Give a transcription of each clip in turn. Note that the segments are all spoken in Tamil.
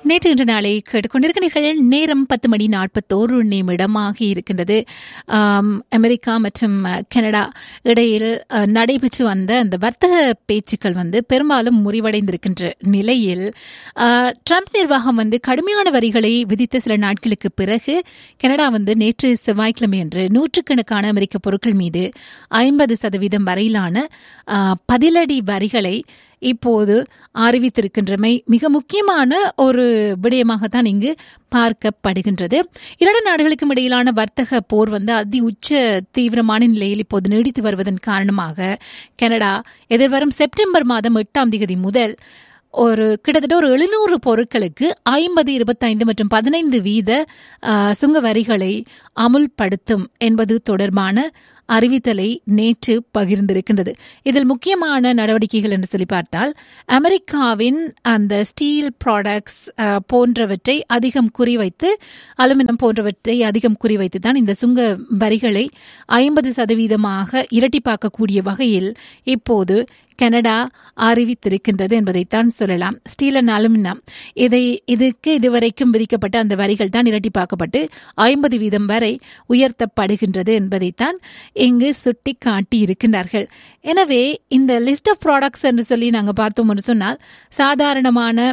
நேற்று இன்று நாளை கேட்டுக்கொண்டிருக்கிறீர்கள் நேரம் பத்து மணி நாற்பத்தோரு நிமிடமாகி இருக்கின்றது ஆம், அமெரிக்கா மற்றும் அஹ், கனடா இடையில் அஹ், நடைபெற்று வந்த அந்த வர்த்தக பேச்சுக்கள் வந்து பெரும்பாலும் முறிவடைந்திருக்கின்ற நிலையில் அஹ், ட்ரம்ப் நிர்வாகம் வந்து கடுமையான வரிகளை விதித்த சில நாட்களுக்கு பிறகு கனடா வந்து நேற்று செவ்வாய்க்கிழமை அன்று நூற்றுக்கணக்கான அமெரிக்க பொருட்கள் மீது ஐம்பது சதவீதம் வரையிலான அஹ், பதிலடி வரிகளை இப்போது அறிவித்திருக்கின்றமை மிக முக்கியமான ஒரு விடயமாகத்தான் இங்கு பார்க்கப்படுகின்றது இரண்டு நாடுகளுக்கும் இடையிலான வர்த்தக போர் வந்து அதி உச்ச தீவிரமான நிலையில் இப்போது நீடித்து வருவதன் காரணமாக கனடா எதிர்வரும் செப்டம்பர் மாதம் எட்டாம் தேதி முதல் ஒரு கிட்டத்தட்ட ஒரு எழுநூறு பொருட்களுக்கு ஐம்பது இருபத்தைந்து மற்றும் பதினைந்து வீத ஆ, சுங்க வரிகளை அமுல்படுத்தும் என்பது தொடர்பான அறிவித்தலை நேற்று பகிர்ந்திருக்கின்றது இதில் முக்கியமான நடவடிக்கைகள் என்று சொல்லி பார்த்தால் அமெரிக்காவின் அந்த ஸ்டீல் ப்ராடக்ட்ஸ் போன்றவற்றை அதிகம் குறிவைத்து அலுமினியம் போன்றவற்றை அதிகம் குறிவைத்து தான் இந்த சுங்க வரிகளை ஐம்பது சதவீதமாக இரட்டிப்பாக்கக்கூடிய வகையில் இப்போது கனடா அறிவித்திருக்கின்றது என்பதைத்தான் சொல்லலாம் ஸ்டீல் அண்ட் அலுமினியம் இதை இதுக்கு இதுவரைக்கும் விதிக்கப்பட்ட அந்த வரிகள் தான் இரட்டிப்பாக்கப்பட்டு ஐம்பது வீதம் வரை உயர்த்தப்படுகின்றது என்பதைத்தான் இங்கு சுட்டி காட்டி இருக்கின்றார்கள் எனவே இந்த லிஸ்ட் ஆஃப் ப்ராடக்ட்ஸ் என்று சொல்லி நாங்கள் பார்த்தோம் என்று சொன்னால் சாதாரணமான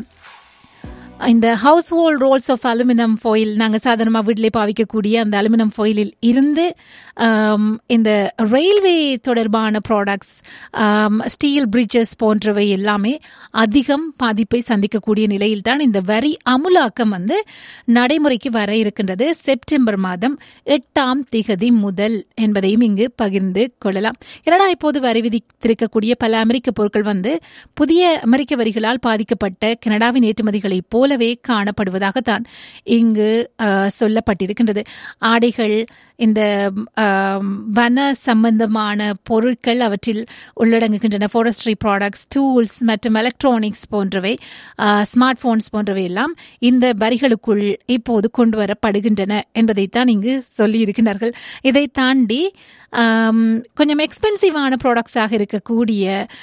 இந்த household rolls of aluminium foil நாங்கள் சாதாரணமாக வீட்டிலே பாவிக்கக்கூடிய அந்த அலுமினியம் ஃபாயிலில் இருந்து ஆம், இந்த ரயில்வே தொடர்பான ப்ராடக்ட்ஸ் ஸ்டீல் பிரிட்ஜஸ் போன்றவை எல்லாமே அதிகம் பாதிப்பை சந்திக்கக்கூடிய நிலையில் தான் இந்த வரி அமுலாக்கம் வந்து நடைமுறைக்கு வர இருக்கின்றது செப்டம்பர் மாதம் எட்டாம் திகதி முதல் என்பதையும் இங்கு பகிர்ந்து கொள்ளலாம் கனடா இப்போது வரி விதித்திருக்கக்கூடிய பல அமெரிக்க பொருட்கள் வந்து புதிய அமெரிக்க வரிகளால் பாதிக்கப்பட்ட கனடாவின் ஏற்றுமதிகளைப் போலவே காணப்படுவதாகத்தான் இங்கு அஹ், சொல்லப்பட்டிருக்கின்றது ஆடைகள் இந்த ஆம், வன சம்பந்தமான பொருட்கள் அவற்றில் உள்ளடங்குகின்றன ஃபாரஸ்ட்ரி ப்ராடக்ட்ஸ் டூல்ஸ் மற்றும் எலக்ட்ரானிக்ஸ் போன்றவை ஸ்மார்ட் போன்ஸ் போன்றவை எல்லாம் இந்த வரிகளுக்குள் இப்போது கொண்டு வரப்படுகின்றன என்பதைத்தான் இங்கு சொல்லியிருக்கிறார்கள் இதை தாண்டி ஆம், கொஞ்சம் எக்ஸ்பென்சிவான ப்ராடக்ட்ஸாக இருக்கக்கூடிய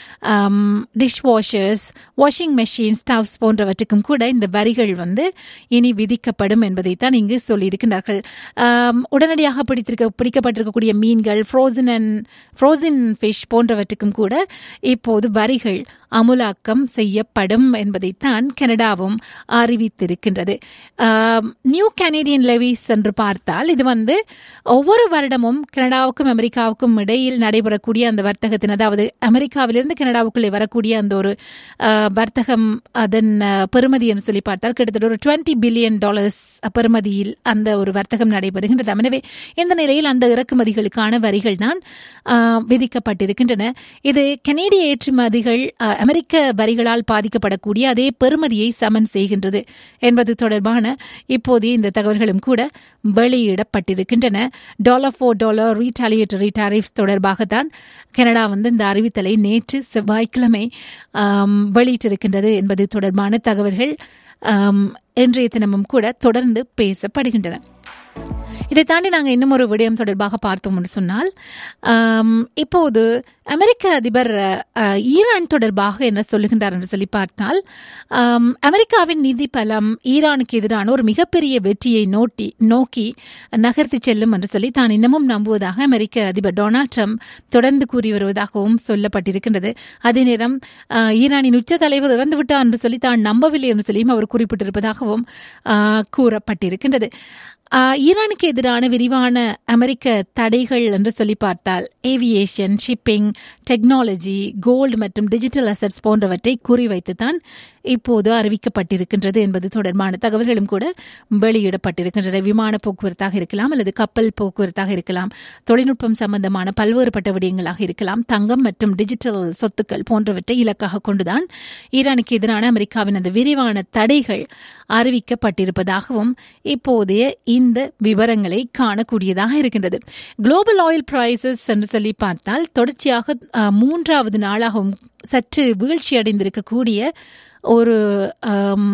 dish washers washing machine stoves போன்றவற்றுக்கும் கூட இந்த வரிகள் வந்து இனி விதிக்கப்படும் என்பதைத்தான் இங்கு சொல்லியிருக்கிறார்கள் ஆம், உடனடியாக பிடித்திருக்க பிடிக்கப்பட்டிருக்கக்கூடிய மீன்கள் ஃப்ரோசன் அண்ட் ஃப்ரோசன் ஃபிஷ் போன்றவற்றுக்கும் கூட இப்போது வரிகள் அமுலாக்கம் செய்யப்படும் என்பதைத்தான் கனடாவும் அறிவித்திருக்கின்றது ஆம், நியூ கனேடியன் லெவிஸ் என்று பார்த்தால் இது வந்து ஒவ்வொரு வருடமும் கனடாவுக்கும் அமெரிக்காவுக்கும் இடையில் நடைபெறக்கூடிய அந்த வர்த்தகத்தின் அதாவது அமெரிக்காவிலிருந்து கனடாவுக்குள்ளே வரக்கூடிய அந்த ஒரு அஹ், வர்த்தகம் அதன் அஹ், பெறுமதி என்று சொல்லி பார்த்தால் கிட்டத்தட்ட ஒரு டுவெண்ட்டி பில்லியன் டாலர்ஸ் பெறுமதியில் அந்த ஒரு வர்த்தகம் நடைபெறுகின்றது எனவே இந்த நிலையில் அந்த இறக்குமதிகளுக்கான வரிகள் தான் அஹ், விதிக்கப்பட்டிருக்கின்றன இது கனேடிய ஏற்றுமதிகள் அஹ், அமெரிக்க வரிகளால் பாதிக்கப்படக்கூடிய அதே பெறுமதியை சமன் செய்கின்றது என்பது தொடர்பான இப்போதைய இந்த தகவல்களும் கூட வெளியிடப்பட்டிருக்கின்றன dollar for dollar retaliatory tariffs தொடர்பாகத்தான் கனடா வந்து இந்த அறிவித்தலை நேற்று செவ்வாய்க்கிழமை ஆம், வெளியிட்டிருக்கின்றது என்பது தொடர்பான தகவல்கள் ஆம், இன்றைய தினமும் கூட தொடர்ந்து பேசப்படுகின்றன இதை தாண்டி நாங்கள் இன்னும் ஒரு விடயம் தொடர்பாக பார்த்தோம் என்று சொன்னால் ஆம், இப்போது அமெரிக்க அதிபர் அஹ், ஈரான் தொடர்பாக என்ன சொல்லுகின்றார் என்று சொல்லி பார்த்தால் ஆம், அமெரிக்காவின் நிதி பலம் ஈரானுக்கு எதிரான ஒரு மிகப்பெரிய வெற்றியை நோட்டி நோக்கி நகர்த்தி செல்லும் என்று சொல்லி தான் இன்னமும் நம்புவதாக அமெரிக்க அதிபர் டொனால்ட் ட்ரம்ப் தொடர்ந்து கூறி வருவதாகவும் சொல்லப்பட்டிருக்கின்றது அதே நேரம் அஹ், ஈரானின் உச்ச தலைவர் இறந்துவிட்டார் என்று சொல்லி தான் நம்பவில்லை என்று சொல்லியும் அவர் குறிப்பிட்டிருப்பதாகவும் அஹ், கூறப்பட்டிருக்கின்றது ஆஹ், ஈரானுக்கு எதிரான விரிவான அமெரிக்க தடைகள் என்று சொல்லி பார்த்தால் ஏவியேஷன் ஷிப்பிங் டெக்னாலஜி கோல்டு மற்றும் டிஜிட்டல் அசட்ஸ் போன்றவற்றை குறிவைத்துதான் இப்போது அறிவிக்கப்பட்டிருக்கின்றது என்பது தொடர்பான தகவல்களும் கூட வெளியிடப்பட்டிருக்கின்றன விமான போக்குவரத்தாக இருக்கலாம் அல்லது கப்பல் போக்குவரத்தாக இருக்கலாம் தொழில்நுட்பம் சம்பந்தமான பல்வேறுபட்ட விடயங்களாக இருக்கலாம் தங்கம் மற்றும் டிஜிட்டல் சொத்துக்கள் போன்றவற்றை இலக்காக கொண்டுதான் ஈரானுக்கு எதிரான அமெரிக்காவின் அந்த விரிவான தடைகள் அறிவிக்கப்பட்டிருப்பதாகவும் இப்போதைய இந்த விவரங்களை காணக்கூடியதாக இருக்கின்றது குளோபல் ஆயில் பிரைசஸ் என்று சொல்லி பார்த்தால் தொடர்ச்சியாக அஹ், மூன்றாவது நாளாகவும் சற்று வீழ்ச்சி அடைந்திருக்கக்கூடிய ஒரு ஆம்,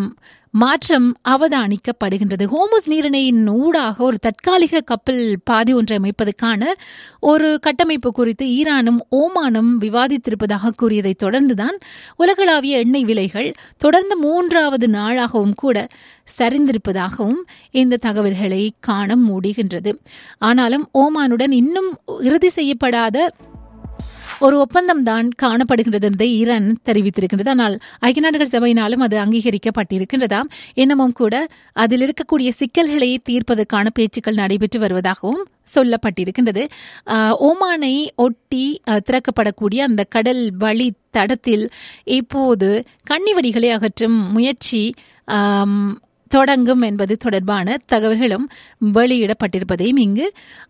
மாற்றம் அவதானிக்கப்படுகின்றது ஹோமஸ் நீரிணையின் ஊடாக ஒரு தற்காலிக கப்பல் பாதி ஒன்றை அமைப்பதற்கான ஒரு கட்டமைப்பு குறித்து ஈரானும் ஓமானும் விவாதித்திருப்பதாக கூறியதை தொடர்ந்துதான் உலகளாவிய எண்ணெய் விலைகள் தொடர்ந்து மூன்றாவது நாளாகவும் கூட சரிந்திருப்பதாகவும் இந்த தகவல்களை காண முடிகின்றது ஆனாலும் ஓமானுடன் இன்னும் இறுதி செய்யப்படாத ஒரு ஒப்பந்தம் தான் காணப்படுகின்றது என்பதை ஈரான் தெரிவித்திருக்கின்றது ஆனால் ஐக்கிய நாடுகள் சபையினாலும் அது அங்கீகரிக்கப்பட்டிருக்கின்றதாம் இன்னமும் கூட அதில் இருக்கக்கூடிய சிக்கல்களை தீர்ப்பதற்கான பேச்சுக்கள் நடைபெற்று வருவதாகவும் சொல்லப்பட்டிருக்கின்றது ஓமானை ஒட்டி திறக்கப்படக்கூடிய அந்த கடல் வழி தடத்தில் இப்போது கன்னிவடிகளை அகற்றும் முயற்சி தொடங்கும் என்பது தொடர்பான தகவல்களும் வெளியிடப்பட்டிருப்பதையும் இங்கு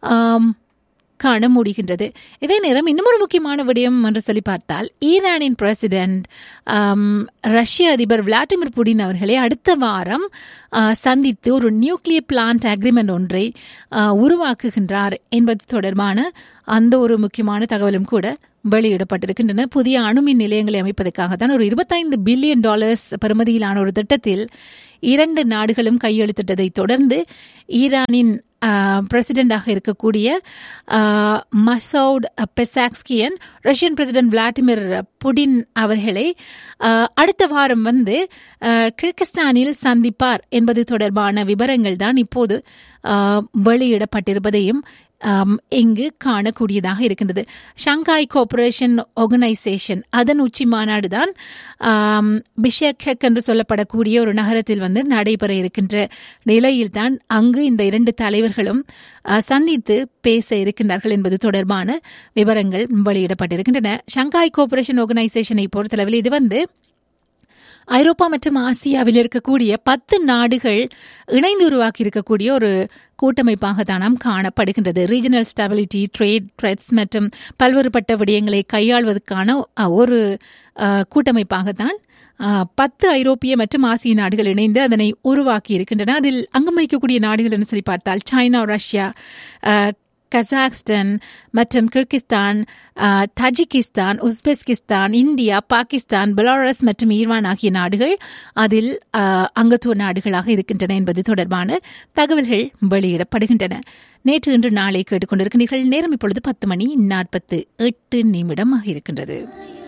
காண முடிகின்றது இதே நேரம் இன்னும் ஒரு முக்கியமான விடயம் என்று சொல்லி பார்த்தால் ஈரானின் பிரசிடென்ட் ரஷ்ய அதிபர் விளாடிமிர் புடின் அவர்களை அடுத்த வாரம் சந்தித்து ஒரு நியூக்ளியர் பிளான்ட் அக்ரிமெண்ட் ஒன்றை உருவாக்குகின்றார் என்பது தொடர்பான அந்த ஒரு முக்கியமான தகவலும் கூட வெளியிடப்பட்டிருக்கின்றன புதிய அணுமின் நிலையங்களை அமைப்பதற்காக தான் ஒரு இருபத்தைந்து பில்லியன் டாலர்ஸ் பெறுமதியிலான ஒரு திட்டத்தில் இரண்டு நாடுகளும் கையெழுத்திட்டதை தொடர்ந்து ஈரானின் பிரசிடெண்டாக இருக்கக்கூடிய Masoud Pezeshkian Russian president Vladimir Putin அவர்களை அடுத்த வாரம் வந்து கிர்கிஸ்தானில் சந்திப்பார் என்பது தொடர்பான விவரங்கள் தான் இப்போது வெளியிடப்பட்டிருப்பதையும் இங்கு காணக்கூடியதாக இருக்கின்றது ஷங்காய் கோஆபரேஷன் ஆர்கனைசேஷன் அதன் உச்சி மாநாடு தான் பிஷேக் என்று சொல்லப்படக்கூடிய ஒரு நகரத்தில் வந்து நடைபெற இருக்கின்ற நிலையில்தான் அங்கு இந்த இரண்டு தலைவர்களும் சந்தித்து பேச இருக்கின்றார்கள் என்பது தொடர்பான விவரங்கள் வெளியிடப்பட்டிருக்கின்றன ஷங்காய் கோஆபரேஷன் ஆர்கனைசேஷனை பொறுத்தளவில் இது வந்து ஐரோப்பா மற்றும் ஆசியாவில் இருக்கக்கூடிய பத்து நாடுகள் இணைந்து உருவாக்கி இருக்கக்கூடிய ஒரு கூட்டமைப்பாக தானாம் காணப்படுகின்றது ரீஜனல் ஸ்டெபிலிட்டி ட்ரேட் த்ரெட்ஸ் மற்றும் பல்வேறுபட்ட விடயங்களை கையாள்வதற்கான ஒரு கூட்டமைப்பாகத்தான் பத்து ஐரோப்பிய மற்றும் ஆசிய நாடுகள் இணைந்து அதனை உருவாக்கி இருக்கின்றன அதில் அங்கம் வகிக்கக்கூடிய நாடுகள் என்று சொல்லி பார்த்தால் சைனா ரஷ்யா கசாக்ஸ்தான் மற்றும் Kyrgyzstan Tajikistan Uzbekistan India Pakistan Belarus மற்றும் ஈரான் ஆகிய நாடுகள் அதில் அங்கத்துவ நாடுகளாக இருக்கின்றன என்பது தொடர்பான தகவல்கள் வெளியிடப்படுகின்றன நேற்று இன்று நாளை கேட்டுக்கொண்டிருக்கிறீர்கள் நேரம் இப்பொழுது பத்து மணி நாற்பத்து எட்டு நிமிடம் ஆகியிருக்கின்றது